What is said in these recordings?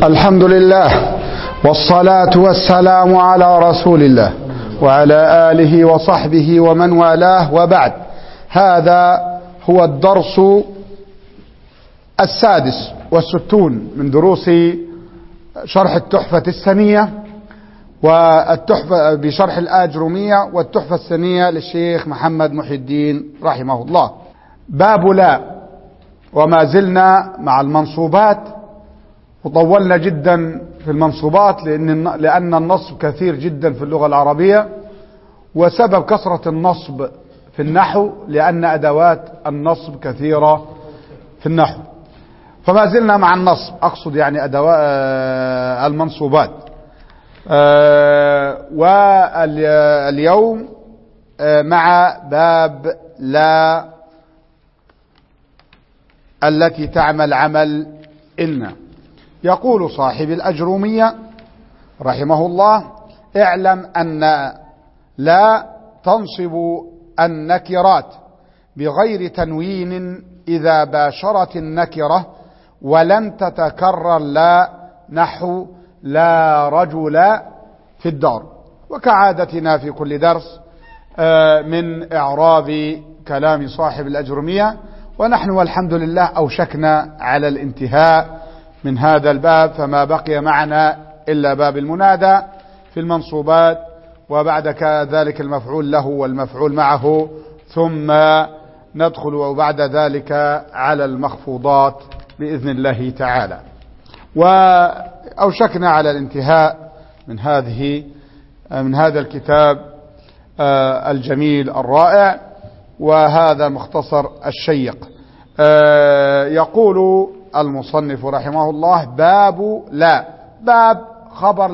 الحمد لله والصلاة والسلام على رسول الله وعلى آله وصحبه ومن والاه وبعد هذا هو الدرس السادس والستون من دروس شرح التحفة السنية والتحفة بشرح الآجرمية والتحفة السنية للشيخ محمد محي الدين رحمه الله باب لا وما زلنا مع المنصوبات وطولنا جدا في المنصوبات لأن, لأن النصب كثير جدا في اللغة العربية وسبب كثرة النصب في النحو لأن أدوات النصب كثيرة في النحو فما زلنا مع النصب أقصد يعني أدوات المنصوبات واليوم مع باب لا التي تعمل عمل إن يقول صاحب الأجرومية رحمه الله اعلم أن لا تنصب النكرات بغير تنوين إذا باشرت النكرة ولم تتكرر لا نحو لا رجل في الدار وكعادتنا في كل درس من إعراب كلام صاحب الأجرمية ونحن والحمد لله أوشكنا على الانتهاء من هذا الباب فما بقي معنا إلا باب المنادى في المنصوبات وبعد ذلك المفعول له والمفعول معه ثم ندخل بعد ذلك على المخفوضات بإذن الله تعالى وأوشكنا على الانتهاء من هذه من هذا الكتاب الجميل الرائع وهذا مختصر الشيق يقول المصنف رحمه الله باب لا باب خبر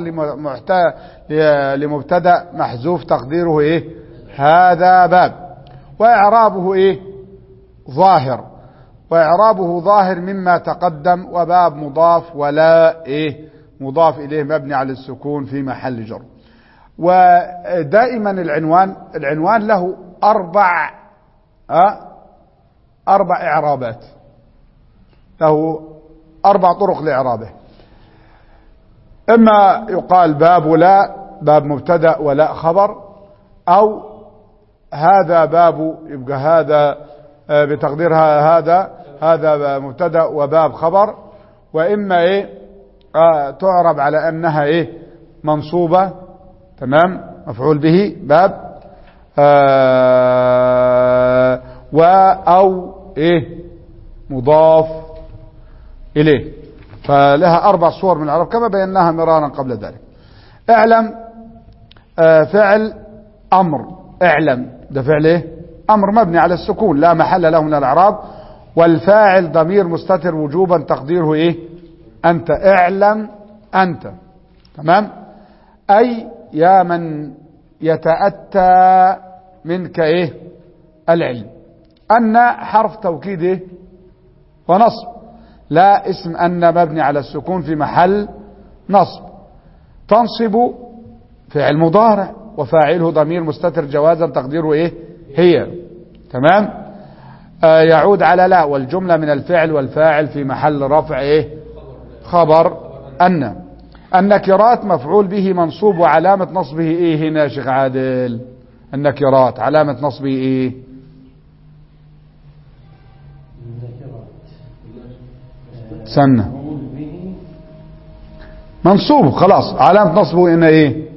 لمبتدا محذوف تقديره ايه هذا باب واعرابه ايه ظاهر واعرابه ظاهر مما تقدم وباب مضاف ولا ايه مضاف اليه مبني على السكون في محل جر ودائما العنوان العنوان له اربع أه اربع اعرابات له أربع طرق لإعرابه إما يقال باب لا باب مبتدا ولا خبر أو هذا باب يبقى هذا بتقديرها هذا هذا مبتدا وباب خبر وإما إيه آه تعرب على أنها إيه منصوبة تمام مفعول به باب آه و أو إيه مضاف إليه فلها أربع صور من العرب كما بيناها مرارا قبل ذلك اعلم آه فعل أمر اعلم ده فعل ايه أمر مبني على السكون لا محل له من الأعراب والفاعل ضمير مستتر وجوبا تقديره ايه أنت اعلم أنت تمام أي يا من يتأتى منك ايه العلم أن حرف توكيد ايه ونصب لا اسم أن مبني على السكون في محل نصب تنصب فعل مضارع وفاعله ضمير مستتر جوازا تقديره ايه هي تمام آه يعود على لا والجملة من الفعل والفاعل في محل رفع ايه خبر أن النكرات مفعول به منصوب وعلامة نصبه ايه هنا يا شيخ عادل النكرات علامة نصبه ايه سنة منصوب خلاص علامة نصبه هنا ايه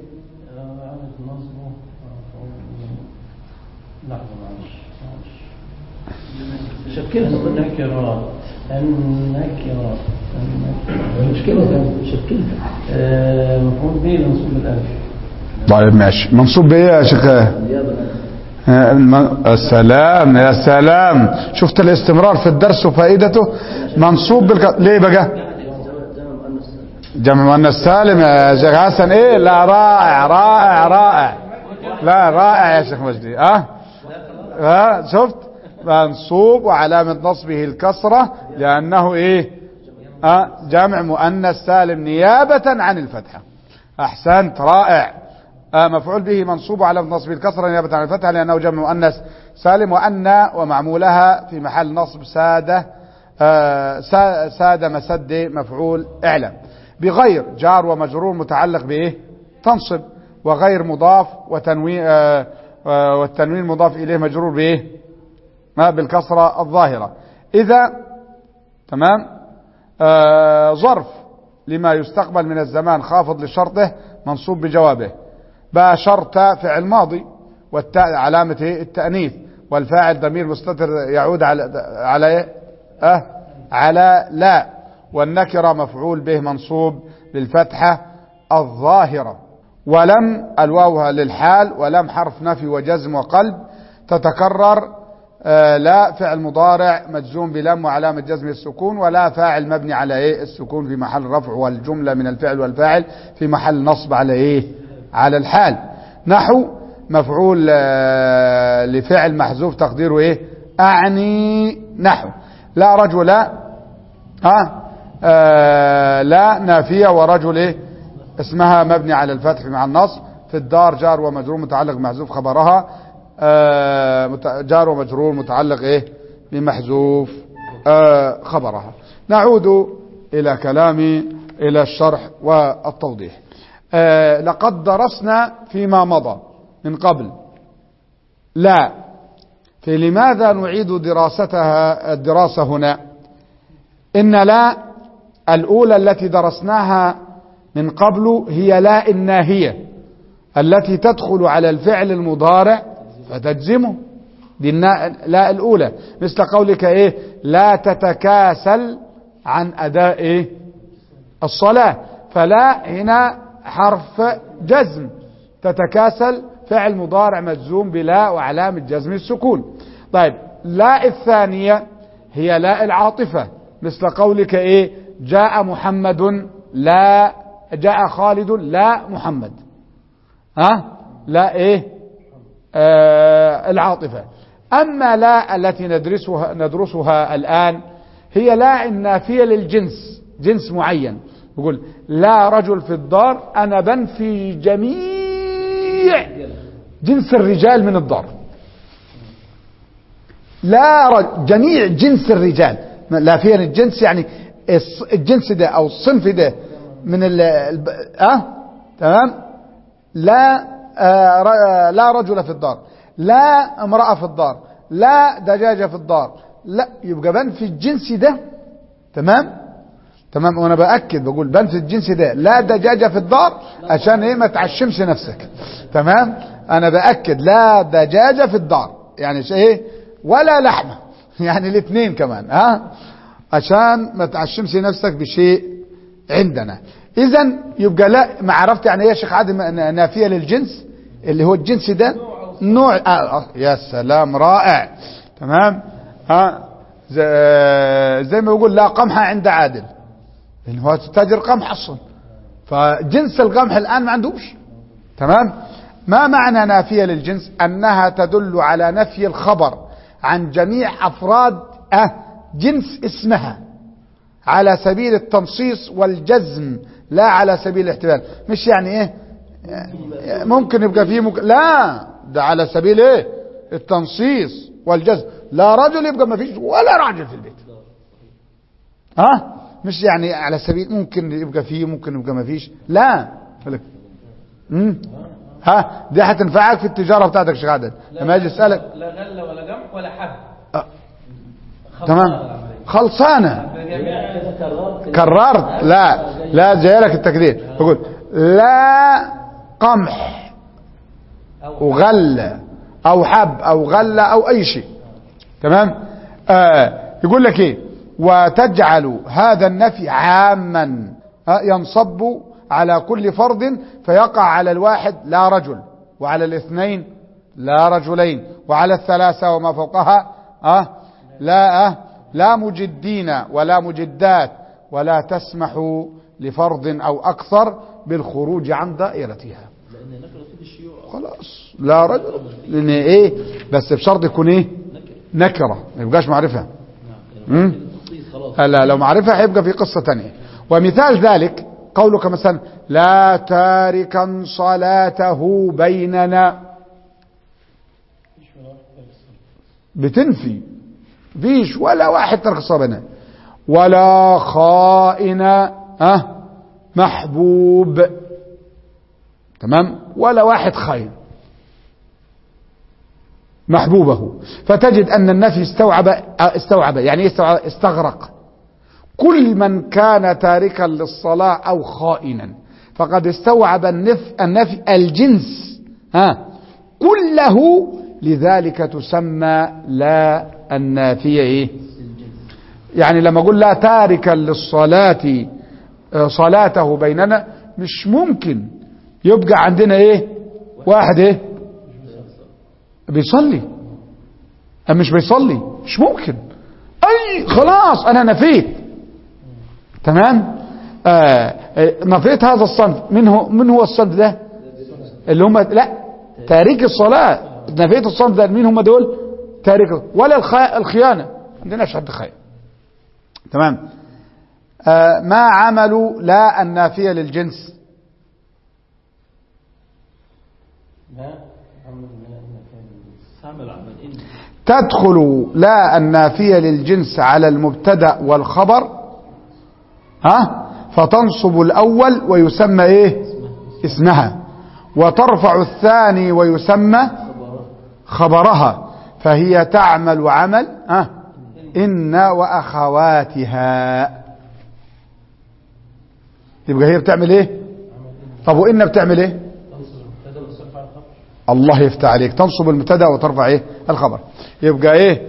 شكلها النكرات النكرات مشكلة شكلها مفعول به منصوب الألف طيب ماشي منصوب بايه يا شيخ السلام يا سلام شفت الاستمرار في الدرس وفائدته منصوب بالك... ليه بقى جمع مؤنث سالم يا شيخ حسن ايه لا رائع رائع رائع لا رائع يا شيخ مجدي اه, آه شفت منصوب وعلامة نصبه الكسرة لأنه ايه آه جمع مؤنث سالم نيابة عن الفتحة أحسنت رائع آه مفعول به منصوب على نصب الكسرة نيابة عن الفتحة لأنه جمع مؤنث سالم وأن ومعمولها في محل نصب سادة آه سادة مسد مفعول اعلم بغير جار ومجرور متعلق بايه تنصب وغير مضاف وتنوين آه آه والتنوين مضاف اليه مجرور بايه ما بالكسره الظاهره اذا تمام آه ظرف لما يستقبل من الزمان خافض لشرطه منصوب بجوابه باشرت فعل ماضي والتاء علامة إيه؟ التأنيث والفاعل ضمير مستتر يعود على على إيه؟ أه على لا والنكرة مفعول به منصوب بالفتحة الظاهرة ولم الواو للحال ولم حرف نفي وجزم وقلب تتكرر آه لا فعل مضارع مجزوم بلم وعلامة جزم السكون ولا فاعل مبني على ايه السكون في محل رفع والجملة من الفعل والفاعل في محل نصب على ايه على الحال نحو مفعول آه لفعل محذوف تقديره ايه اعني نحو لا رجل ها آه لا نافية ورجل ايه اسمها مبني على الفتح مع النص في الدار جار ومجرور متعلق محذوف خبرها آه جار ومجرور متعلق ايه بمحذوف آه خبرها نعود الى كلامي الى الشرح والتوضيح آه لقد درسنا فيما مضى من قبل لا فلماذا نعيد دراستها الدراسة هنا إن لا الأولى التي درسناها من قبل هي لا الناهية التي تدخل على الفعل المضارع فتجزمه دي لا الأولى مثل قولك إيه لا تتكاسل عن أداء إيه الصلاة فلا هنا حرف جزم تتكاسل فعل مضارع مجزوم بلا وعلامة جزم السكون طيب لا الثانية هي لا العاطفة مثل قولك ايه جاء محمد لا جاء خالد لا محمد ها لا ايه آه العاطفة اما لا التي ندرسها ندرسها الان هي لا النافية للجنس جنس معين يقول لا رجل في الدار انا بنفي جميع جنس الرجال من الدار لا رج... جميع جنس الرجال لا فين الجنس يعني الجنس ده او الصنف ده من ال اه تمام لا آه لا رجل في الدار لا امرأة في الدار لا دجاجة في الدار لا يبقى بنفي الجنس ده تمام تمام وانا باكد بقول بنفي الجنس ده لا دجاجة في الدار عشان ايه ما تعشمش نفسك تمام انا باكد لا دجاجة في الدار يعني ايه ولا لحمة يعني الاثنين كمان ها أه؟ عشان ما تعشمش نفسك بشيء عندنا اذا يبقى لا ما عرفت يعني ايه يا شيخ عادل نافيه للجنس اللي هو الجنس ده نوع آه يا سلام رائع تمام ها زي, زي ما بيقول لا قمح عند عادل لان هو تاجر قمح اصلا فجنس القمح الان ما عندوش تمام ما معنى نافيه للجنس انها تدل على نفي الخبر عن جميع افراد أه جنس اسمها على سبيل التنصيص والجزم لا على سبيل الاحتمال مش يعني ايه ممكن يبقى فيه ممكن لا ده على سبيل ايه التنصيص والجزم لا رجل يبقى ما فيش ولا راجل في البيت ها أه؟ مش يعني على سبيل ممكن يبقى فيه ممكن يبقى ما فيش لا امم ها دي هتنفعك في التجاره بتاعتك شيخ عادل لما اجي اسالك لا غله ولا جمح ولا حب أه. تمام خلصانه كررت لا لا جاي لك التكرير بقول لا قمح وغله او حب او غله او اي شيء تمام آه يقول لك ايه وتجعل هذا النفي عاما آه ينصب على كل فرد فيقع على الواحد لا رجل وعلى الاثنين لا رجلين وعلى الثلاثة وما فوقها أه لا أه لا مجدين ولا مجدات ولا تسمح لفرد أو أكثر بالخروج عن دائرتها خلاص لا رجل لأن إيه بس بشرط يكون إيه نكرة ما يبقاش معرفة لا لو معرفة هيبقى في قصة تانية ومثال ذلك قولك مثلا لا تاركا صلاته بيننا بتنفي فيش ولا واحد ترك الصلاة بيننا ولا خائن أه محبوب تمام ولا واحد خير محبوبه فتجد أن النفي استوعب استوعب يعني ايه استوعب استغرق كل من كان تاركا للصلاة أو خائنا فقد استوعب النف النفي الجنس ها كله لذلك تسمى لا النافية ايه يعني لما اقول لا تاركا للصلاة آه، صلاته بيننا مش ممكن يبقى عندنا ايه واحد ايه بيصلي أم مش بيصلي مش ممكن اي خلاص انا نفيت تمام آه آه، نفيت هذا الصنف من هو من هو الصنف ده اللي هم لا تارك الصلاة نفيت الصنف ده مين هم دول تارك ولا الخ- الخيانة ما عندناش حد خيانة تمام آه ما عملوا لا النافية للجنس ما عمل ما عمل عمل إن تدخل لا النافية للجنس على المبتدأ والخبر ها فتنصب الأول ويسمى إيه اسمها وترفع الثاني ويسمى خبرها فهي تعمل عمل ها إن وأخواتها يبقى هي بتعمل إيه طب وإن بتعمل إيه هذا والصرف على الخبر الله يفتح عليك تنصب المبتدا وترفع ايه الخبر يبقى ايه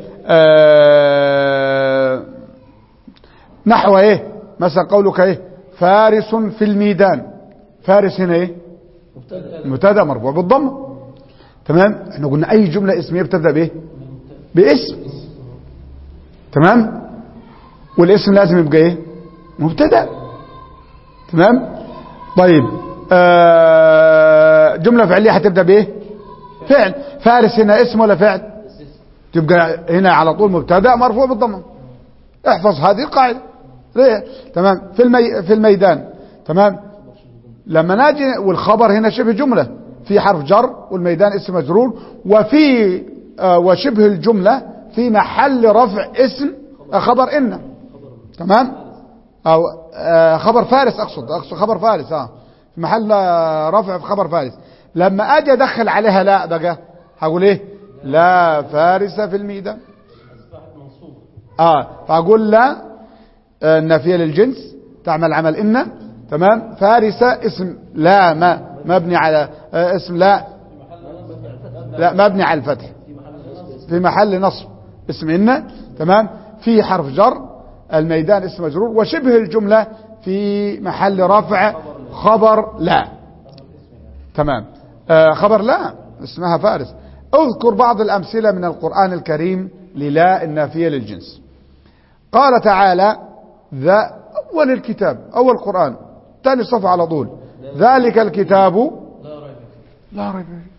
آه نحو ايه مثلا قولك ايه فارس في الميدان فارس هنا ايه مبتدا مرفوع بالضمه تمام احنا قلنا اي جمله اسميه بتبدا بايه باسم تمام والاسم لازم يبقى ايه مبتدا تمام طيب آه جمله فعليه هتبدا بايه فعل فارس هنا اسم ولا فعل تبقى هنا على طول مبتدا مرفوع بالضمه احفظ هذه القاعده ليه؟ تمام في المي في الميدان تمام لما ناجي والخبر هنا شبه جمله في حرف جر والميدان اسم مجرور وفي آه وشبه الجمله في محل رفع اسم آه خبر ان تمام او آه خبر فارس اقصد اقصد خبر فارس اه في محل آه، رفع في خبر فارس لما اجي ادخل عليها لا بقى هقول ايه لا فارس في الميدان أصبحت منصوبة اه فاقول لا آه، النافيه للجنس تعمل عمل ان تمام فارسه اسم لا ما مبني على آه، اسم لا لا مبني على الفتح في محل نصب اسم ان تمام في حرف جر الميدان اسم مجرور وشبه الجمله في محل رفع خبر لا تمام آه خبر لا اسمها فارس اذكر بعض الامثله من القران الكريم للا النافيه للجنس قال تعالى ذا اول الكتاب اول القران ثاني صفحه على طول ذلك الكتاب لا ريب فيه لا ريب فيه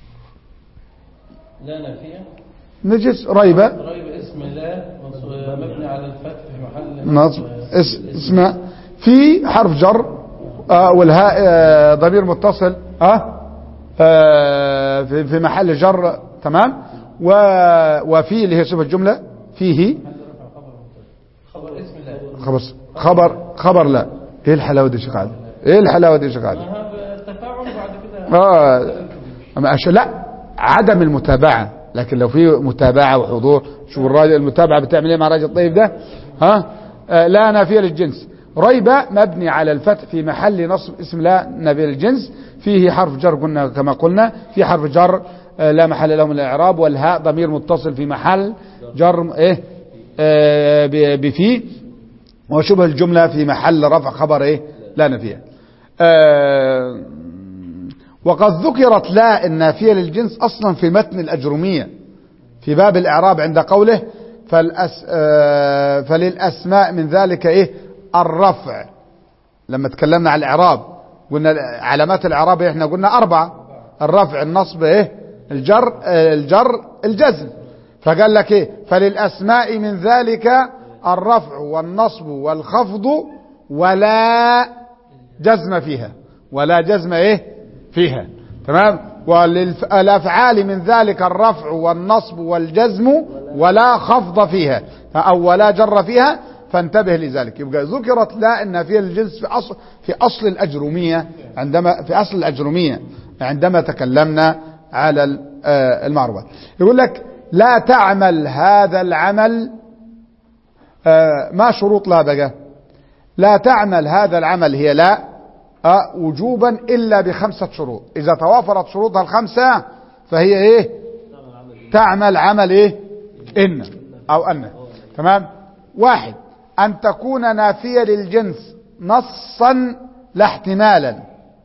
لا نافية نجس ريب ريب اسم لا منصوب مبني على الفتح في محل نصب اس اسم في حرف جر آه والهاء آه ضمير متصل آه آه في, في محل جر تمام و وفي اللي هي صفه الجمله فيه خبر اسم لا خبر خبر خبر لا ايه الحلاوه دي يا شيخ عادل ايه الحلاوه دي يا شيخ عادل ما هذا التفاعل بعد كده اه أما أش... لا عدم المتابعة لكن لو في متابعة وحضور شوف الراجل المتابعة بتعمل ايه مع الراجل الطيب ده ها آه لا نافية للجنس ريب مبني على الفتح في محل نصب اسم لا نافية للجنس فيه حرف جر قلنا كما قلنا في حرف جر آه لا محل له من الاعراب والهاء ضمير متصل في محل جر ايه آه ب- بفي وشبه الجملة في محل رفع خبر ايه لا نافية آه وقد ذكرت لا النافية للجنس أصلا في متن الأجرمية في باب الإعراب عند قوله فالأس آه، فللأسماء من ذلك إيه الرفع لما تكلمنا على الإعراب قلنا علامات الإعراب إيه؟ احنا قلنا أربعة الرفع النصب إيه الجر آه، الجر الجزم فقال لك إيه فللأسماء من ذلك الرفع والنصب والخفض ولا جزم فيها ولا جزم ايه فيها تمام والافعال من ذلك الرفع والنصب والجزم ولا خفض فيها او ولا جر فيها فانتبه لذلك يبقى ذكرت لا النافية للجنس في أصل في أصل الأجرومية عندما في أصل الأجرومية عندما تكلمنا على ال- آه، المعروفات يقول لك لا تعمل هذا العمل آه، ما شروط لا بقى لا تعمل هذا العمل هي لا آه، وجوبا إلا بخمسة شروط إذا توافرت شروطها الخمسة فهي إيه تعمل عمل إيه إن أو أن تمام واحد أن تكون نافية للجنس نصا لا احتمالا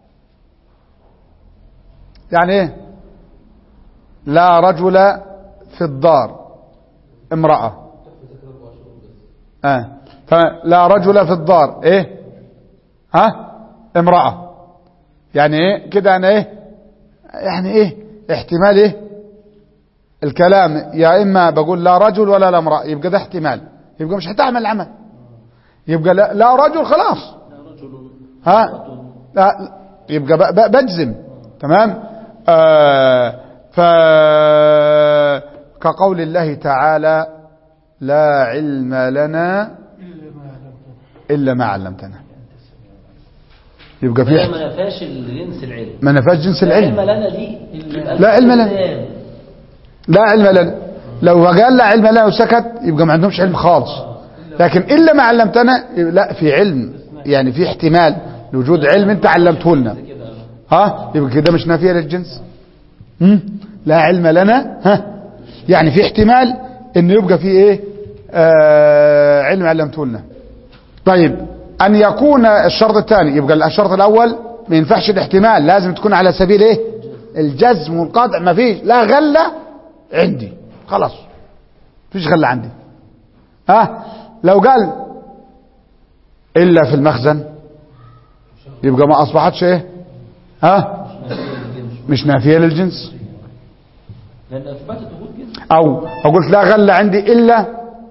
يعني إيه لا رجل في الدار امرأة آه. فلا رجل في الدار ايه ها امرأة يعني ايه كده انا ايه يعني ايه احتمال ايه الكلام يا اما بقول لا رجل ولا لا امرأة يبقى ده احتمال يبقى مش هتعمل العمل يبقى لا, لا رجل خلاص لا رجل ها لا يبقى ب- ب- بجزم تمام آه ف كقول الله تعالى لا علم لنا الا ما علمتنا يبقى لا في ما نفاش الجنس العلم ما نفاش جنس لا علم العلم لنا دي يبقى لا علم لنا. الإنسان. لا علم لنا لو قال لا علم لنا وسكت يبقى ما عندهمش علم خالص لكن الا ما علمتنا لا في علم يعني في احتمال لوجود علم انت علمته لنا كده ها يبقى كده مش نافيه للجنس هم؟ لا علم لنا ها يعني في احتمال انه يبقى في ايه آه علم علمته لنا طيب ان يكون الشرط الثاني يبقى الشرط الاول ما ينفعش الاحتمال لازم تكون على سبيل ايه الجزم والقطع ما فيش لا غله عندي خلاص فيش غله عندي ها لو قال الا في المخزن يبقى ما اصبحتش ايه ها مش نافيه للجنس لأن أثبتت وجود جنس او أو قلت لا غله عندي الا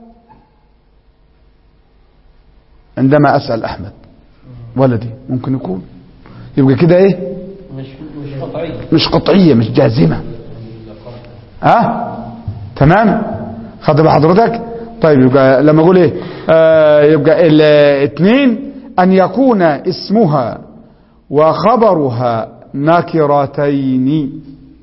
عندما اسال احمد ولدي ممكن يكون يبقى كده ايه مش مش قطعية مش قطعيه مش جازمه ها تمام خد بحضرتك طيب يبقى لما اقول ايه آه يبقى الاثنين ان يكون اسمها وخبرها نكرتين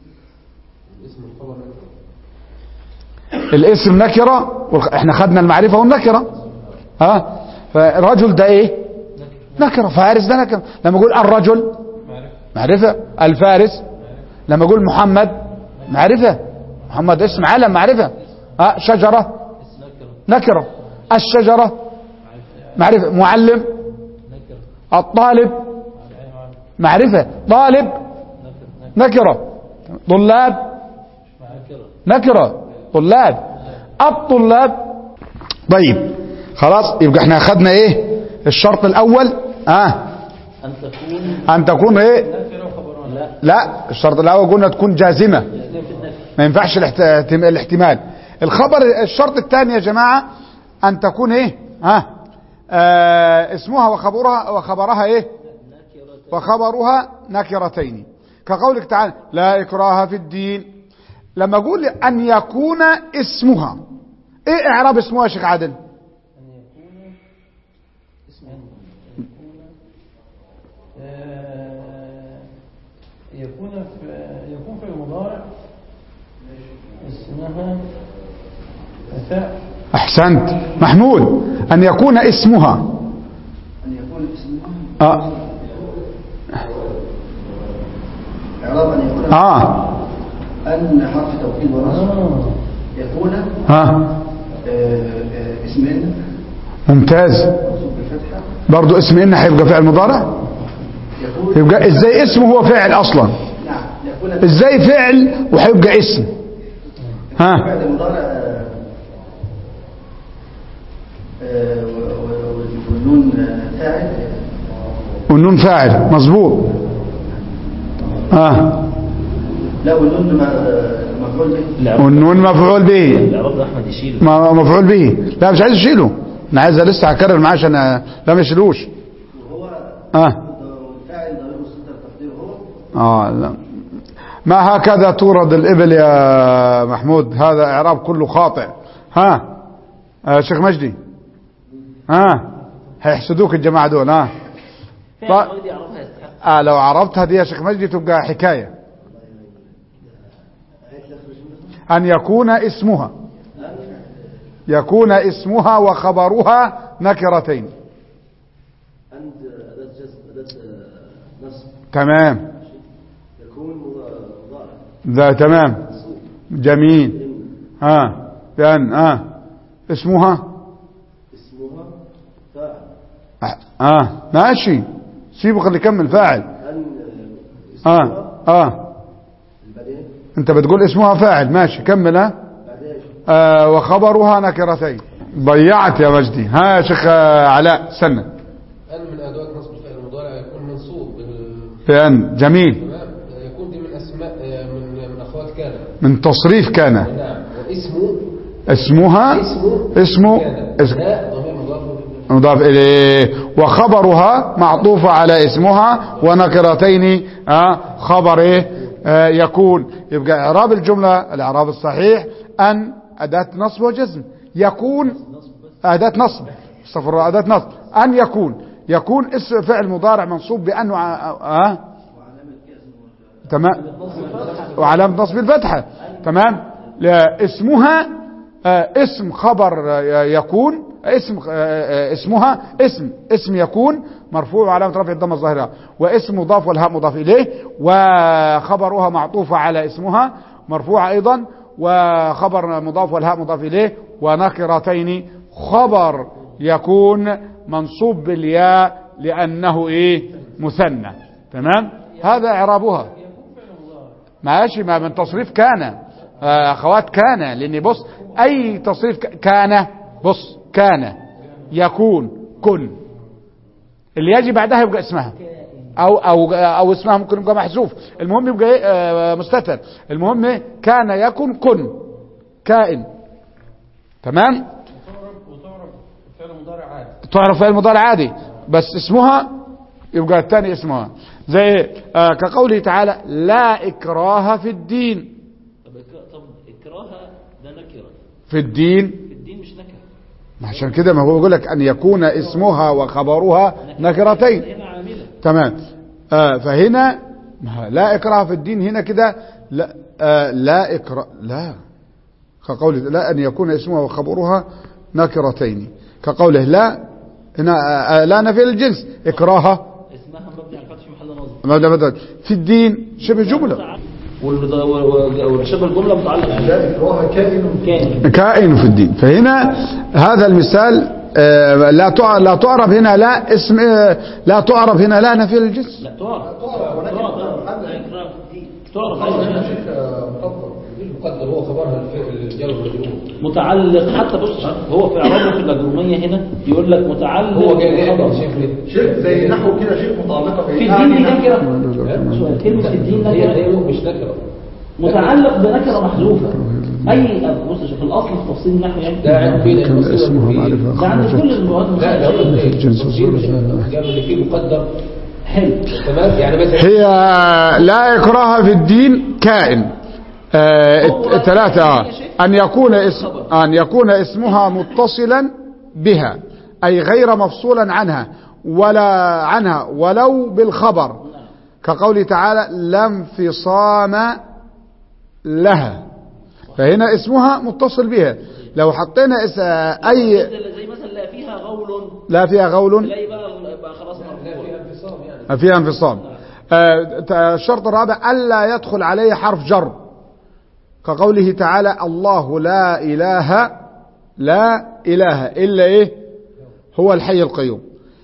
الاسم نكره والخ- احنا خدنا المعرفه والنكره ها فالرجل ده ايه نكره فارس ده نكره لما اقول الرجل معرفه الفارس لما اقول محمد معرفه محمد اسم علم معرفه ها شجره نكره الشجره معرفه معلم الطالب معرفه طالب نكره طلاب نكره طلاب الطلاب طيب خلاص يبقى احنا اخذنا ايه الشرط الاول اه أن تكون ان تكون ايه لا لا الشرط الاول قلنا تكون جازمه في النفي ما ينفعش الاحت- الاحتمال الخبر الشرط الثاني يا جماعه ان تكون ايه ها آه اسمها وخبرها وخبرها ايه وخبرها نكرتين كقولك تعالى لا إكراه في الدين لما أقول أن يكون اسمها إيه إعراب اسمها يا شيخ عادل آه، يكون في يكون في المضارع اسمها فاء أحسنت محمود أن يكون اسمها أن يكون اسمها آه, إعراب أن يكون آه. أن حرف توكيد ونصب آه. يكون ها آه، آه، اسمين ممتاز منصوب بالفتحة برضو اسم إن هيبقى فعل مضارع يكون يبقى إزاي اسمه هو فعل أصلا نعم يكون إزاي فعل وهيبقى اسم ها فعل مضارع آه، آه، و- و- والنون آه، فاعل والنون فاعل مظبوط آه لا والنون م- آه، مفعول به والنون مفعول به الإعراب ده أحمد يشيل ما مفعول به لا مش عايز اشيله انا عايز لسه هكرر معاه عشان لا ما يشيلوش وهو اه والفاعل ضمير مستتر تقديره هو اه لا. ما هكذا تورد الابل يا محمود هذا اعراب كله خاطئ ها آه شيخ مجدي ها هيحسدوك الجماعة دول ها فعل طيب. ماضي يعرفها يستحق آه لو عرفتها دي يا شيخ مجدي تبقى حكاية أن يكون اسمها يكون اسمها وخبرها نكرتين عند أداة جزم أداة آه، نصب تمام يكون مضارع ذا تمام جميل ها بأن ها اسمها اسمها فاعل اه آه. ماشي سيبه خلي يكمل فاعل أن آه، اسمها اه اه بعدين انت بتقول اسمها فاعل ماشي كمل ها بعدين إيش؟ آه وخبرها نكرتين ضيعت يا مجدي ها يا شيخ آه، علاء سنة أن من أدوات نصب الفعل المضارع يكون منصوب بال- بأن جميل تمام يكون دي من أسماء من من أخوات كان من تصريف كان نعم واسمه اسمها اسمه اسمه كان اسم لا ضمير مضاف مضاف إليه وخبرها معطوفة على اسمها ونكرتين آه خبر إيه آه يكون يبقى إعراب الجملة الإعراب الصحيح أن أداة نصب وجزم يكون أداة نصب استغفر الله أداة نصب أن يكون يكون اسم فعل مضارع منصوب بأن وع- آه تمام وعلامة نصب الفتحة تمام لا، اسمها آه، اسم خبر آه، يكون اسم آه، آه، اسمها اسم اسم يكون مرفوع وعلامة رفع الضمة الظاهرة واسم مضاف والهاء مضاف إليه وخبرها معطوفة على اسمها مرفوع أيضا وخبر مضاف والهاء مضاف إليه ونكرتين خبر يكون منصوب بالياء لأنه إيه مثنى تمام هذا إعرابها ماشي ما من تصريف كان آه، اخوات كان لان بص اي تصريف ك- كان بص كان يكون كن اللي يجي بعدها يبقى اسمها او او او اسمها ممكن يبقى محذوف المهم يبقى إيه؟ آه، مستتر المهم إيه؟ كان يكن كن كائن تمام وتعرف وتعرف فعل مضارع عادي تعرف فعل مضارع عادي بس اسمها يبقى الثاني اسمها زي إيه؟ آه كقوله تعالى لا اكراه في الدين طب إكراه- طب إكراها ده نكرة في الدين في الدين مش نكرة ما عشان كده ما هو بيقول لك ان يكون اسمها وخبرها نكرتين هنا عاملة تمام آه فهنا ما لا اكراه في الدين هنا كده لا آه لا اكراه لا كقوله لا ان يكون اسمها وخبرها نكرتين كقوله لا هنا آه آه، لا نفي الجنس اكراهه اسمها مبني على الفتح في محل نصب مبدا بدل في الدين شبه جمله وال- وال- والشبه الجملة متعلق لا إكراه كائن كان كائن في الدين فهنا هذا المثال آه، لا تع- لا تعرف هنا لا اسم آه، لا تعرف هنا لا نفي الجنس لا تعرف تعرف إكراه في الدين تعرف هذا أيضا. شيء آه، مقدر مش مقدر هو خبرها الف- الجار والمجرور متعلق حتى بص هو في إعرابه في الأجرومية هنا يقول لك متعلق هو جاي ليه بالخبر. شيخ ليه؟ شيء زي نحو كده شيء متعلقة في الدين دي نكرة سؤال، كلمة في الدين هي نكرة هي مش نكرة متعلق بنكرة محذوفة أي بص شوف الأصل في تفصيل النحو يعني ده عند فين المصير ده عند كل المواد لا ده المختلفة. في الجنس قالوا اللي فيه مقدر حلو تمام يعني مثلا هي لا إكراه في الدين كائن آه الت- ثلاثة آه. أن يكون اسم أن يكون اسمها متصلا بها أي غير مفصولا عنها ولا عنها ولو بالخبر كقوله تعالى لا انفصام لها فهنا اسمها متصل بها لو حطينا اس أي زي مثلا لا فيها غول لا فيها غول تلاقي بقى بقى خلاص مرفوع فيها انفصام يعني فيها انفصام آه، ت- الشرط الرابع ألا يدخل عليه حرف جر كقوله تعالى الله لا إله لا إله إلا إيه هو الحي القيوم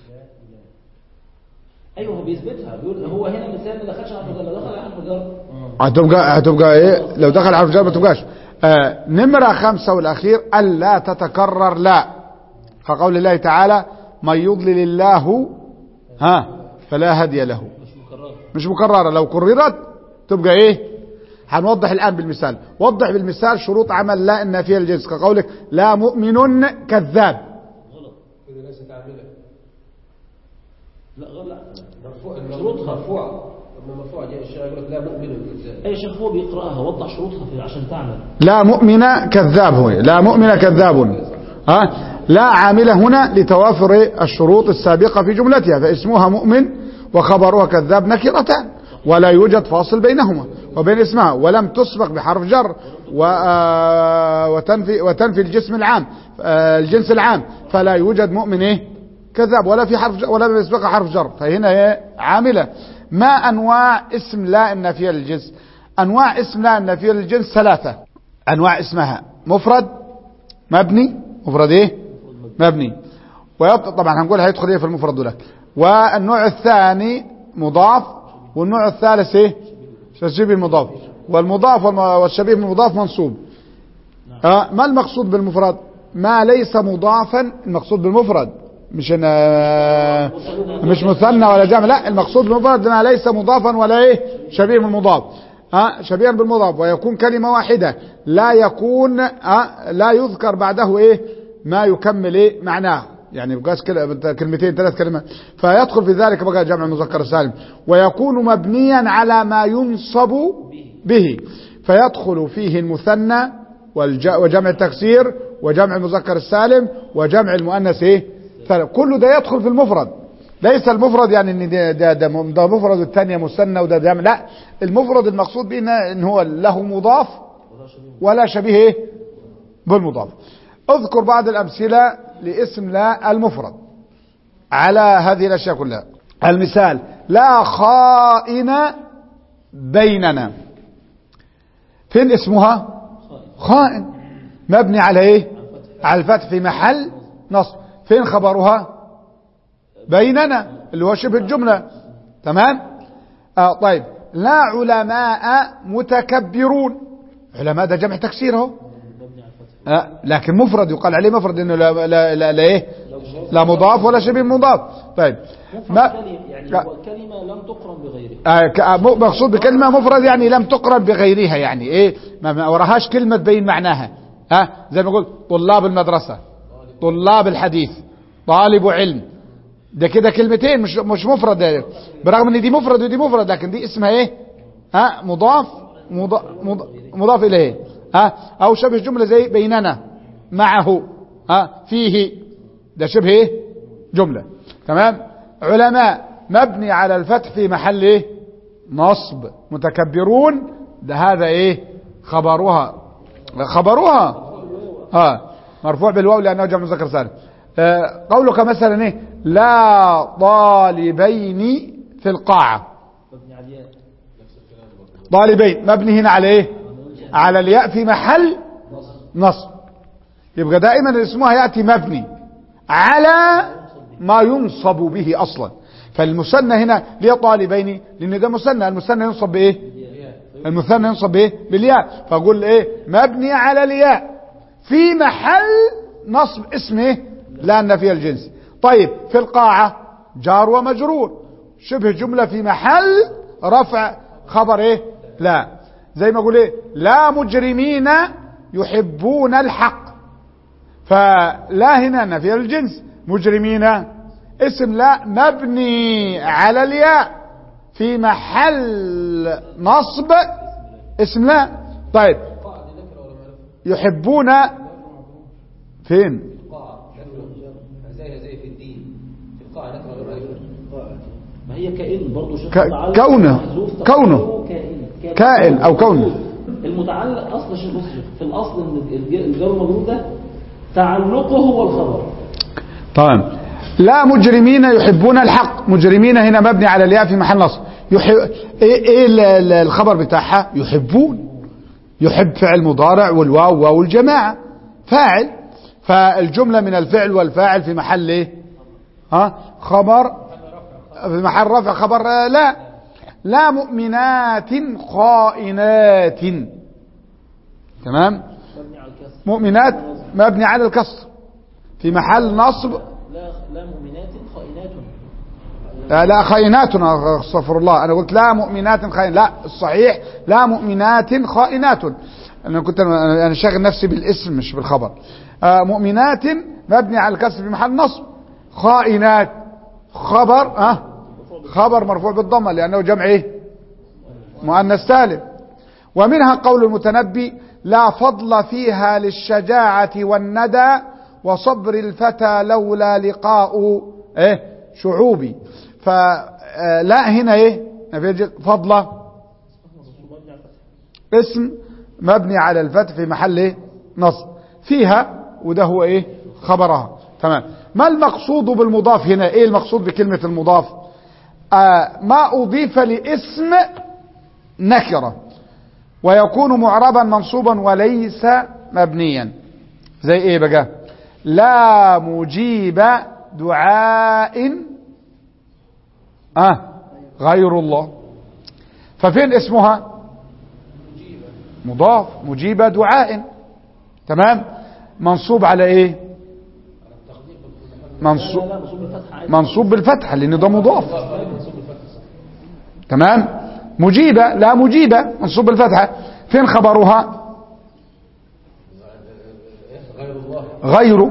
ايوه هو بيثبتها بيقول هو هنا مثال ما دخلش على مجرد دخل على مجرد هتبقى هتبقى إيه لو دخل حرف جر ما تبقاش آه، نمرة خمسة والأخير ألا تتكرر لا كقول الله تعالى من يضلل الله ها فلا هدي له مش مكرر مش مكررة لو كررت تبقى ايه هنوضح الآن بالمثال وضح بالمثال شروط عمل لا النافية للجنس كقولك لا مؤمن كذاب غلط كده ليست عاملة لا غلط لا مرفوع شروطها. مرفوعة لما مرفوعة جاء الشارع يقول لك لا مؤمن بالكذاب اي شيخ هو بيقراها وضح شروطها في عشان تعمل لا مؤمن كذاب هو لا مؤمن كذاب ها لا عاملة هنا لتوافر الشروط السابقة في جملتها فاسمها مؤمن وخبرها كذاب نكرتان ولا يوجد فاصل بينهما وبين اسمها ولم تسبق بحرف جر و آه، وتنفي وتنفي الجسم العام آه، الجنس العام فلا يوجد مؤمن ايه كذاب ولا في حرف جر ولا يسبقها حرف جر فهنا هي عاملة ما انواع اسم لا النافية للجنس انواع اسم لا النافية للجنس ثلاثة انواع اسمها مفرد مبني مفرد ايه مبني ويبقى طبعا هنقول هيدخل ايه في المفرد لك والنوع الثاني مضاف والنوع الثالث ايه شبيه المضاف والمضاف والم- والشبيه المضاف منصوب آه ما المقصود بالمفرد ما ليس مضافا المقصود بالمفرد مش إن آه، مش مثنى ولا جمع لا المقصود بالمفرد ما ليس مضافا ولا ايه شبيه بالمضاف ها شبيها بالمضاف ويكون كلمة واحدة لا يكون ها لا يذكر بعده ايه ما يكمل ايه معناه يعني بقاش كده كلمتين ثلاث كلمات فيدخل في ذلك بقى جمع المذكر السالم ويكون مبنيا على ما ينصب به فيدخل فيه المثنى والج- وجمع التكسير وجمع المذكر السالم وجمع المؤنث ايه سالم كله ده يدخل في المفرد ليس المفرد يعني ان ده ده, ده, م- ده مفرد والثانيه مثنى وده جمع لا المفرد المقصود به إن- ان هو له مضاف ولا شبيه ايه بالمضاف اذكر بعض الامثله لاسم لا المفرد على هذه الاشياء كلها المثال لا خائن بيننا فين اسمها خائن مبني على ايه على الفتح في محل نصب فين خبرها بيننا اللي هو شبه الجملة تمام آه طيب لا علماء متكبرون علماء ده جمع تكسير اهو آه لكن مفرد يقال عليه مفرد انه لا لا لا, لا ايه لا مضاف ولا شبيه مضاف طيب ما كلمة يعني هو كلمة لم تقرن بغيره آه، ك- آه، م- مقصود بكلمة مفرد يعني لم تقرن بغيرها يعني ايه ما ما وراهاش كلمة تبين معناها ها زي ما قلت طلاب المدرسة طلاب الحديث طالب علم ده كده كلمتين مش مش مفرد ده. برغم ان دي مفرد ودي مفرد لكن دي اسمها ايه ها مضاف مضاف, مضاف اليه ها او شبه جملة زي بيننا معه ها فيه ده شبه ايه جملة تمام علماء مبني على الفتح في محل ايه نصب متكبرون ده هذا ايه خبرها خبرها اه مرفوع بالواو لانه جمع مذكر سالم آه قولك مثلا ايه لا طالبين في القاعة مبني على الياء طالبين مبني هنا على ايه على الياء في محل نصب يبقى دائما اسمها يأتي مبني على ما ينصب به اصلا فالمثنى هنا ليه طالبين لان ده مثنى المثنى ينصب بايه المثنى ينصب بايه بالياء فاقول ايه مبني على الياء في محل نصب اسم ايه لان فيها الجنس طيب في القاعة جار ومجرور شبه جملة في محل رفع خبر ايه لا زي ما اقول ايه لا مجرمين يحبون الحق فلا هنا نفي الجنس مجرمين اسم لا مبني على الياء في محل نصب اسم لا طيب يحبون فين زي زي في الدين في القاعة نكرة غير معرفة ما هي كائن برضه شيخ ك- متعلق كونه. محذوف كونه. تقديره كائن كائن أو كون. المتعلق اصل شيخ بص شيخ، في الاصل ان الج- الجار المجرور ده تعلقه هو الخبر تمام لا مجرمين يحبون الحق مجرمين هنا مبني على الياء في محل نصب يحب ايه, إيه ال- ال- الخبر بتاعها يحبون يحب فعل مضارع والواو واو الجماعة فاعل فالجملة من الفعل والفاعل في محل ايه ها خبر في محل رفع خبر آه، لا لا مؤمنات خائنات تمام مبني على الكسر مؤمنات مبني على الكسر في محل نصب لا لا مؤمنات خائنات آه، لا خائنات استغفر الله انا قلت لا مؤمنات خائن لا الصحيح لا مؤمنات خائنات انا كنت انا أنا شاغل نفسي بالاسم مش بالخبر آه، مؤمنات مبني على الكسر في محل نصب خائنات خبر اه خبر مرفوع بالضمه لانه جمع ايه مؤنث سالم ومنها قول المتنبي لا فضل فيها للشجاعة والندى وصبر الفتى لولا لقاء ايه شعوبي فلا هنا ايه نفيجي فضلة اسم مبني على الفتح في محل ايه نصب فيها وده هو ايه خبرها تمام ما المقصود بالمضاف هنا ايه المقصود بكلمة المضاف آه ما اضيف لاسم نكرة ويكون معربا منصوبا وليس مبنيا زي ايه بقى لا مجيب دعاء آه غير الله ففين اسمها مضاف مجيب دعاء تمام منصوب على ايه منصوب لا منصوب بالفتحة عادي. منصوب بالفتحة لان ده مضاف تمام مجيبة لا مجيبة منصوب بالفتحة فين خبرها غير الله غير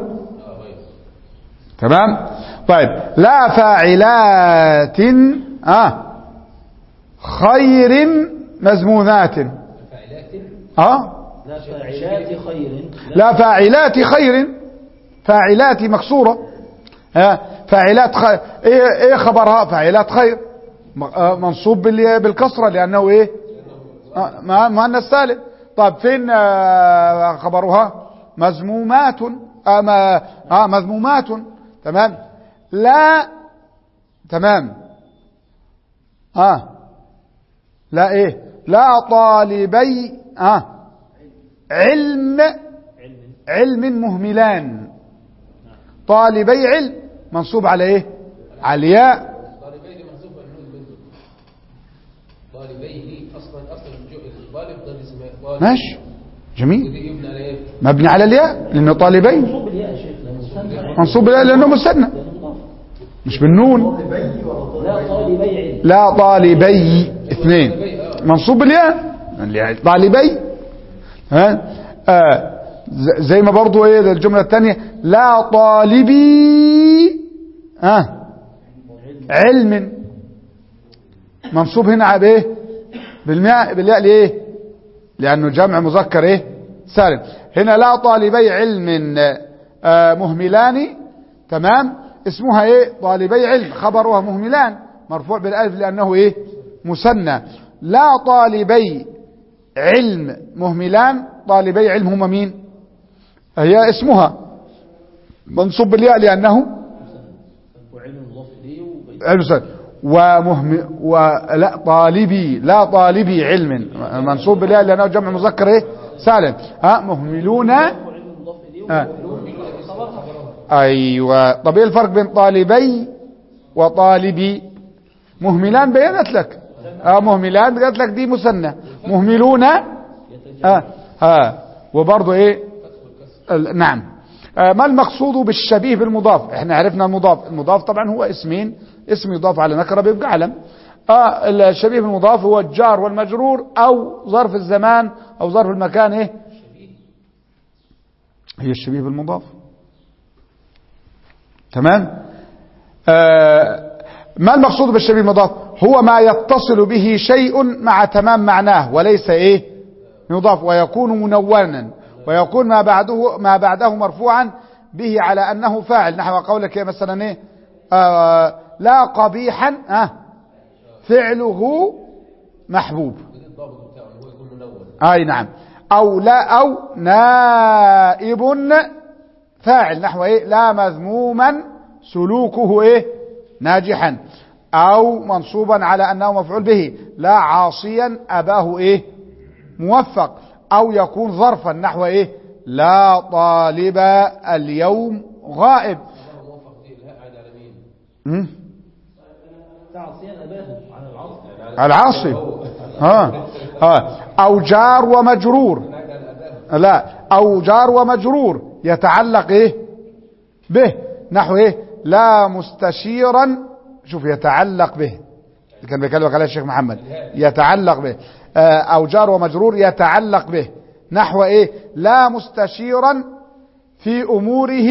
تمام طيب لا فاعلات آه خير مزمونات فاعلات اه لا فاعلات خير لا فاعلات خير فاعلات مكسورة ها فاعلات خير ايه ايه خبرها فاعلات خير م- آه، منصوب بال- بالكسرة لانه ايه آه، ما مؤنث سالم طب فين آه، خبرها مذمومات آه ما- آه مذمومات تمام لا تمام اه لا ايه لا طالبي اه علم علم مهملان طالبي علم منصوب على ايه على الياء طالبين دي محذوفه النون منه طالبيه اصلا اصلا الجو- الطالب ده اسمه طالب ماشي جميل ودي يبنى على ايه؟ مبني على الياء لانه طالبين منصوب بالياء يا شيخ لانه مثنى منصوب بالياء لانه مثنى لانه مضاف مش بالنون لا طالبي علم لا طالبي اثنين منصوب بالياء يعني طالبي ها آه ز- زي ما برضو ايه الجملة الثانية لا طالبي آه علم منصوب هنا على ايه بالماء بالياء ليه لانه جمع مذكر ايه سالم هنا لا طالبي علم آه مهملان تمام اسمها ايه طالبي علم خبرها مهملان مرفوع بالالف لانه ايه مثنى لا طالبي علم مهملان طالبي علم هم مين هي اسمها منصوب بالياء لانه وعلم مضاف اليه وبيت علم سنة. ومهم ولا طالبي لا طالبي علم منصوب بالياء لانه جمع مذكر ايه سالم ها مهملون وعلم مضاف اليه آه. ومفعول خبرها ايوه طب ايه الفرق بين طالبي وطالبي مهملان بينت لك اه مهملان قالت لك دي مثنى مهملون اه ها وبرضه ايه ال- نعم آه ما المقصود بالشبيه بالمضاف احنا عرفنا المضاف المضاف طبعا هو اسمين اسم يضاف على نكره بيبقى علم اه الشبيه بالمضاف هو الجار والمجرور او ظرف الزمان او ظرف المكان ايه هي الشبيه بالمضاف تمام آه ما المقصود بالشبيه المضاف هو ما يتصل به شيء مع تمام معناه وليس ايه يضاف ويكون منونا ويكون ما بعده ما بعده مرفوعا به على انه فاعل نحو قولك يا مثلا ايه آه لا قبيحا آه فعله محبوب ودي الضابط بتاعه ان هو يكون منون اي نعم او لا او نائب فاعل نحو ايه لا مذموما سلوكه ايه ناجحا او منصوبا على انه مفعول به لا عاصيا اباه ايه موفق او يكون ظرفا نحو ايه لا طالب اليوم غائب الله موفق دي الهاء عاد على مين؟ مم؟ تعصيا اباه على العصر العاصي ها ها او جار ومجرور لا او جار ومجرور يتعلق ايه به نحو ايه لا مستشيرا شوف يتعلق به كان بيكلمك عليه الشيخ محمد يتعلق به آه، او جار ومجرور يتعلق به نحو ايه لا مستشيرا في اموره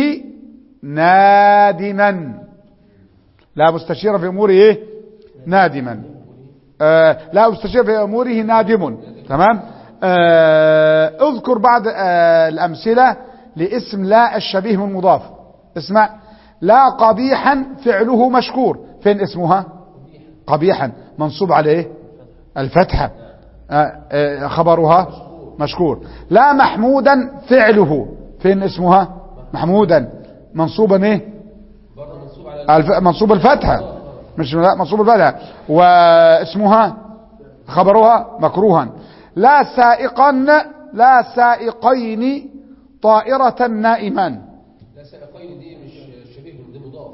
نادما لا مستشيرا في اموره ايه نادما آه لا مستشير في اموره نادم تمام آه اذكر بعض آه الامثله لاسم لا الشبيه من مضاف اسمع لا قبيحا فعله مشكور فين اسمها قبيحا منصوب على ايه الفتحة آه، آه، خبرها مشكور لا محمودا فعله فين اسمها محمودا منصوبا ايه برضه منصوب على الف... منصوب الفتحة مش لا منصوب الفتحة واسمها خبرها مكروها لا سائقا لا سائقين طائرة نائمان لا سائقين دي مش شبيه دي مضاف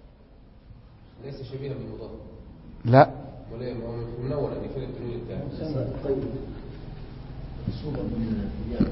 ليس شبيها بالمضاف لا ولا إيه؟ ما هو منور يعني كده التنوين بتاعه طيب منصوبة من الياء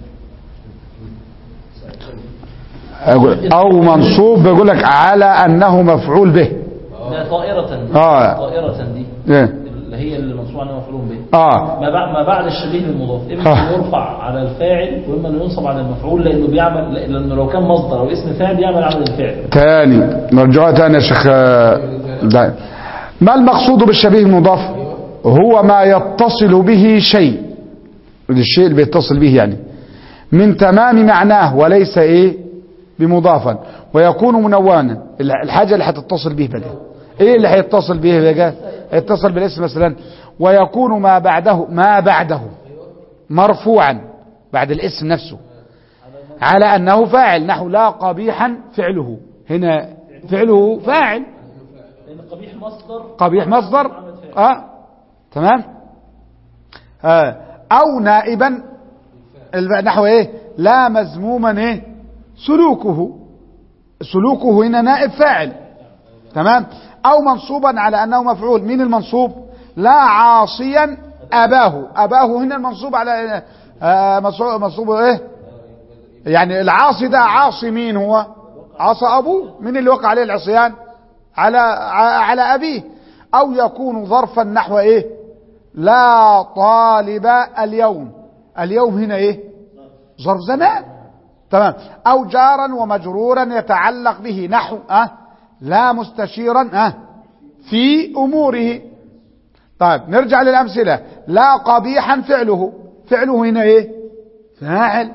سائقين أقول او منصوب بيقول لك على انه مفعول به ده طائرة آه. طائرة دي إيه؟ اللي هي اللي منصوب عليها مفعول به اه ما بعد ما بعد الشبيه بالمضاف اما آه. انه يرفع على الفاعل واما انه ينصب على المفعول لانه بيعمل لانه لو كان مصدر او اسم فاعل بيعمل عمل الفعل تاني نرجعها تاني يا شيخ آه، دايم. ما المقصود بالشبيه المضاف هو ما يتصل به شيء الشيء اللي بيتصل به يعني من تمام معناه وليس ايه بمضافا ويكون منونا الحاجة اللي هتتصل به بقى ايه اللي هيتصل به بقى هيتصل بالاسم مثلا ويكون ما بعده ما بعده مرفوعا بعد الاسم نفسه على أنه فاعل نحو لا قبيحا فعله هنا فعله فاعل لان قبيح مصدر قبيح مصدر عمل فعل. اه تمام آه. او نائبا الب- نحو ايه لا مذموما ايه سلوكه سلوكه هنا نائب فاعل تمام او منصوبا على انه مفعول مين المنصوب لا عاصيا اباه اباه هنا المنصوب على آه منصوب منصوب ايه يعني العاصي ده عاصي مين هو عصى ابوه مين اللي وقع عليه العصيان على ع- على ابيه او يكون ظرفا نحو ايه لا طالب اليوم اليوم هنا ايه ظرف زمان تمام او جارا ومجرورا يتعلق به نحو أه لا مستشيرا أه في اموره طيب نرجع للامثله لا قبيحا فعله فعله هنا ايه فاعل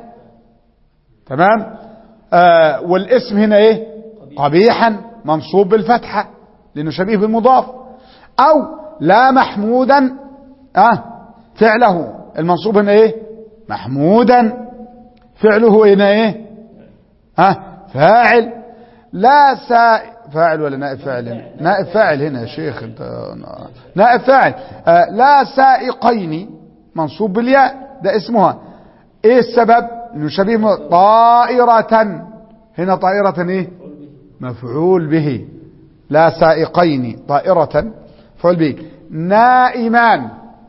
تمام آه والاسم هنا ايه قبيحا منصوب بالفتحة لانه شبيه بالمضاف او لا محمودا اه فعله المنصوب هنا ايه محمودا فعله هنا ايه اه فاعل لا سا فاعل ولا نائب فاعل هنا نائب فاعل هنا يا شيخ انت نائب فاعل آه لا سائقين منصوب بالياء ده اسمها ايه السبب انه شبيه م- طائرة هنا طائرة ايه مفعول به لا سائقين طائرة مفعول به نائمان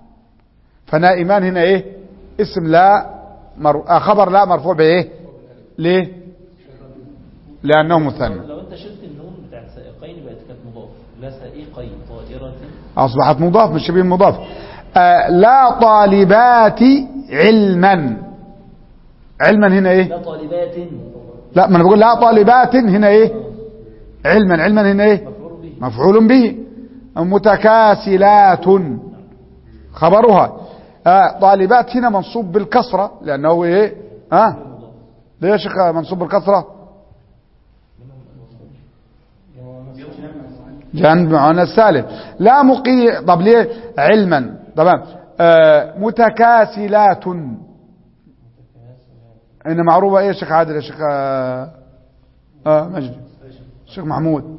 فنائمان هنا ايه اسم لا مر... آه خبر لا مرفوع بايه ليه لانه مثنى لو انت شلت النون بتاعت سائقين بقت كانت مضاف لا سائقين طائرة أصبحت مضاف مش شبيه مضاف آه لا طالبات علما علما هنا ايه لا طالبات لا ما انا بقول لا طالبات هنا ايه علما علما هنا ايه مفعول به مفعول به متكاسلات خبرها آه طالبات هنا منصوب بالكسرة لأنه إيه آه ليه يا شيخ منصوب بالكسرة جنب معنا السالم لا مقي طب ليه علما تمام آه متكاسلات هنا معروفة ايه يا شيخ عادل يا شيخ آه, آه مجدي شيخ محمود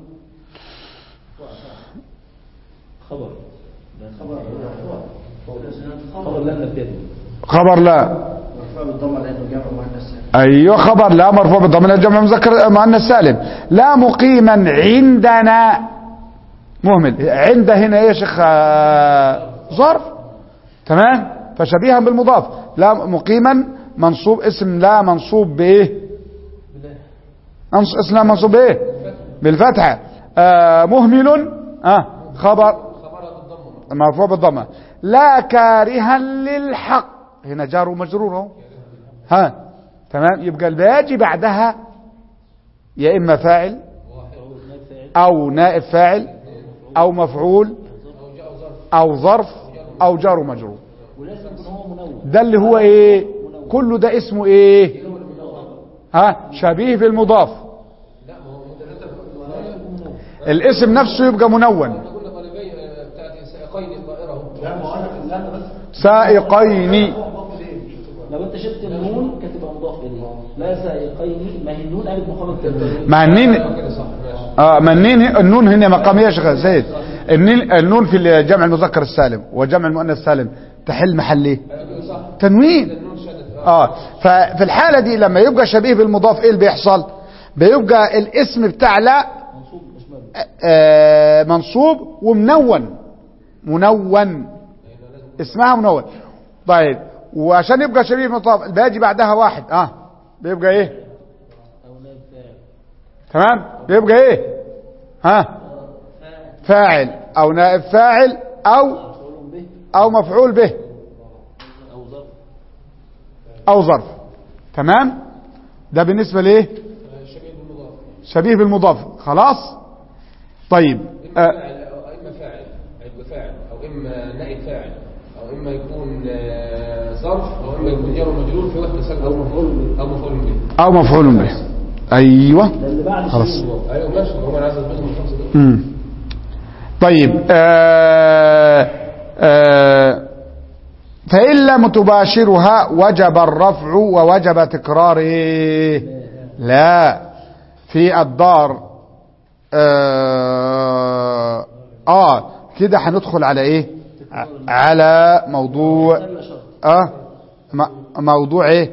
خبر خبر مرفوع خبر لا نبتدي خبر لا مرفوع بالضمة لأنه جمع مؤنث سالم. ايوه خبر لا مرفوع بالضمير الجمع مذكر مؤنث سالم لا مقيما عندنا مهمل عند هنا ايه يا شيخ آه، ظرف تمام فشبيها بالمضاف لا مقيما منصوب اسم لا منصوب بايه أنص- اسم لا منصوب بايه بالفتحه آه مهمل اه خبر خبرها بالضمه مرفوع بالضمه لا كارها للحق هنا جار ومجرور اهو ها تمام يبقى الباجي بعدها يا اما فاعل او نائب فاعل او مفعول او ظرف او جار ومجرور ولازم يكون هو منون ده اللي هو ايه كله ده اسمه ايه ها شبيه بالمضاف لا ما هو انت انت الاسم نفسه يبقى منون احنا قلنا طالبي آه، بتاعت سائقين الطائره لا ما هو انا استنى بس سائقين لو انت شلت النون كانت تبقى مضاف اليه لا سائقين ما هي النون قالت مقام التنوين مع النين كده صح ماشي اه ما النين النون هنا مقامية يا شيخ زيد النين النون في الجمع المذكر السالم وجمع المؤنث السالم تحل محل ايه ايوه كده صح تنوين النون شدت اه اه ففي الحالة دي لما يبقى شبيه بالمضاف ايه اللي بيحصل بيبقى الاسم بتاع لا منصوب مش مبني آه منصوب ومنون منون اسمها منون طيب وعشان يبقى شبيه بالمضاف بيجي بعدها واحد اه بيبقى ايه او نائب فاعل تمام بيبقى ايه ها فاعل او نائب فاعل او مفعول به او مفعول به او ظرف او ظرف تمام ده بالنسبة لايه شبيه بالمضاف شبيه بالمضاف خلاص طيب اما آه فاعل او اما فاعل هيبقى فاعل او اما نائب فاعل او اما يكون آه، ظرف او اما يكون جار ومجرور في وحده سلب او مفعول به او مفعول به او مفعول به ايوه ده اللي بعد خلاص. شبيه المضاف. ايوه ماشي هو انا عايز اثبتهم الخمسه دول مم. طيب آه آه فإن لم تباشرها وجب الرفع ووجب تكرار إيه؟ لا في الدار آه, آه كده هندخل على إيه ع- على موضوع استنى شرط اه م- موضوع ايه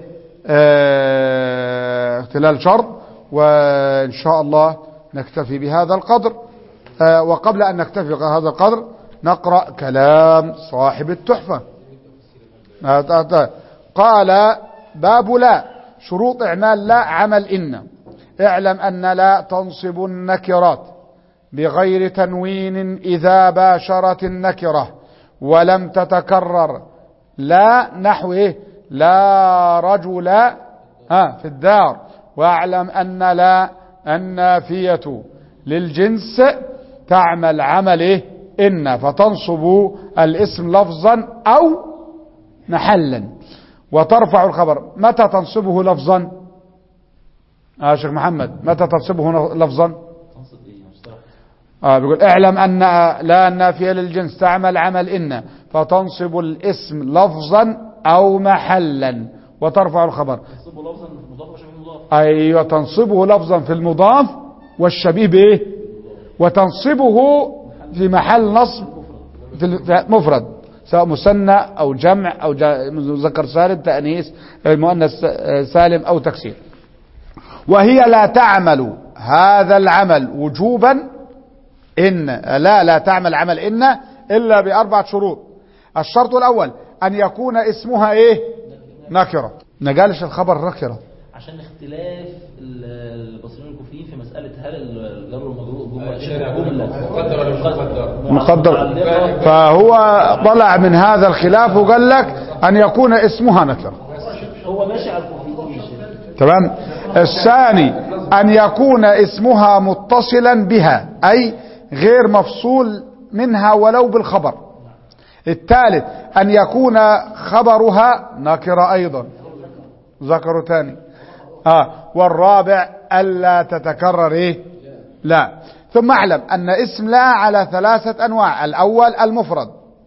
آه اختلال شرط وان شاء الله نكتفي بهذا القدر آه وقبل ان نكتفي بهذا القدر نقرأ كلام صاحب التحفة آه، آه، آه. قال باب لا شروط اعمال لا عمل ان اعلم ان لا تنصب النكرات بغير تنوين إذا باشرت النكرة ولم تتكرر لا نحو إيه لا رجل ها في الدار واعلم أن لا النافية للجنس تعمل عمل إيه إن فتنصب الاسم لفظا أو محلا وترفع الخبر متى تنصبه لفظا آه شيخ محمد متى تنصبه لفظا تنصب ايه مصطلح آه بيقول اعلم أن لا النافية للجنس تعمل عمل إن فتنصب الاسم لفظا أو محلا وترفع الخبر تنصبه لفظا مضاف وشبيه مضاف أيوة تنصبه لفظا في المضاف والشبيه بإيه وتنصبه في محل نصب في ال- في مفرد سواء مثنى أو جمع أو جا- مذكر سالم تأنيث مؤنث سالم أو تكسير وهي لا تعمل هذا العمل وجوبا إن لا لا تعمل عمل إن إلا بأربعة شروط الشرط الأول أن يكون اسمها إيه نكرة نجالش الخبر نكرة عشان اختلاف ال- البصريين الكوفيين في مسألة هل الجر والمجرور جملة الشارع جملة مقدر ولا مش مقدر؟ مقدر متعلقة فهو طلع من هذا الخلاف وقال لك أن يكون اسمها نكرة هو ماشي على الكوفيين يا شيخ. تمام الثاني أن يكون اسمها متصلا بها أي غير مفصول منها ولو بالخبر الثالث أن يكون خبرها نكرة أيضا ذكروا تاني آه والرابع ألا تتكرر إيه لا ثم اعلم أن اسم لا على ثلاثة أنواع الأول المفرد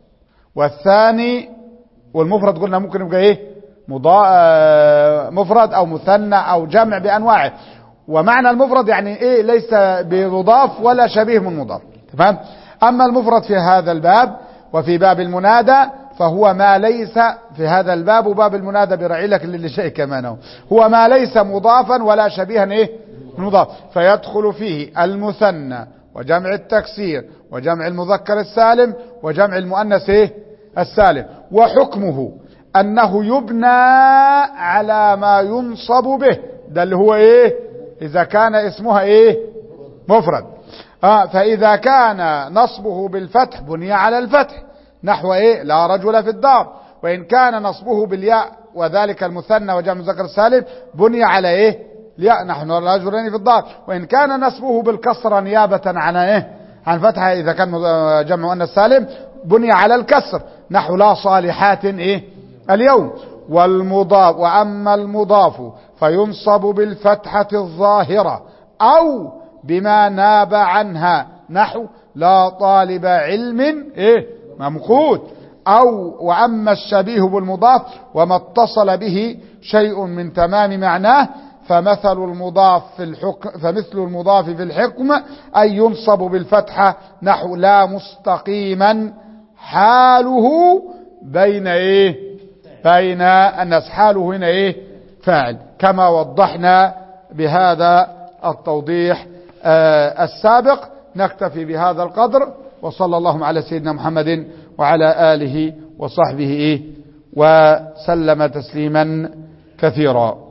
والثاني والمفرد قلنا ممكن يبقى ايه مضا... آه، مفرد او مثنى او جمع بانواعه ومعنى المفرد يعني ايه ليس بمضاف ولا شبيه من مضاف تمام اما المفرد في هذا الباب وفي باب المنادى فهو ما ليس في هذا الباب وباب المنادى برعي لك اللي شيء كمان هو. هو ما ليس مضافا ولا شبيها ايه مضاف فيدخل فيه المثنى وجمع التكسير وجمع المذكر السالم وجمع المؤنث ايه السالم وحكمه انه يبنى على ما ينصب به ده اللي هو ايه اذا كان اسمها ايه مفرد آه فاذا كان نصبه بالفتح بني على الفتح نحو ايه لا رجل في الدار وان كان نصبه بالياء وذلك المثنى وجمع المذكر السالم بني على ايه الياء نحن رجلين في الدار وان كان نصبه بالكسره نيابه عن ايه عن فتحه اذا كان جمع مؤنث سالم بني على الكسر نحو لا صالحات ايه اليوم والمضاف وأما المضاف فينصب بالفتحة الظاهرة أو بما ناب عنها نحو لا طالب علم إيه ممقوت أو وأما الشبيه بالمضاف وما اتصل به شيء من تمام معناه فمثل المضاف في الحكم فمثل المضاف في الحكم أي ينصب بالفتحة نحو لا مستقيما حاله بين ايه بين الناس حاله هنا ايه فاعل كما وضحنا بهذا التوضيح آه السابق نكتفي بهذا القدر وصلى الله على سيدنا محمد وعلى آله وصحبه إيه وسلم تسليما كثيرا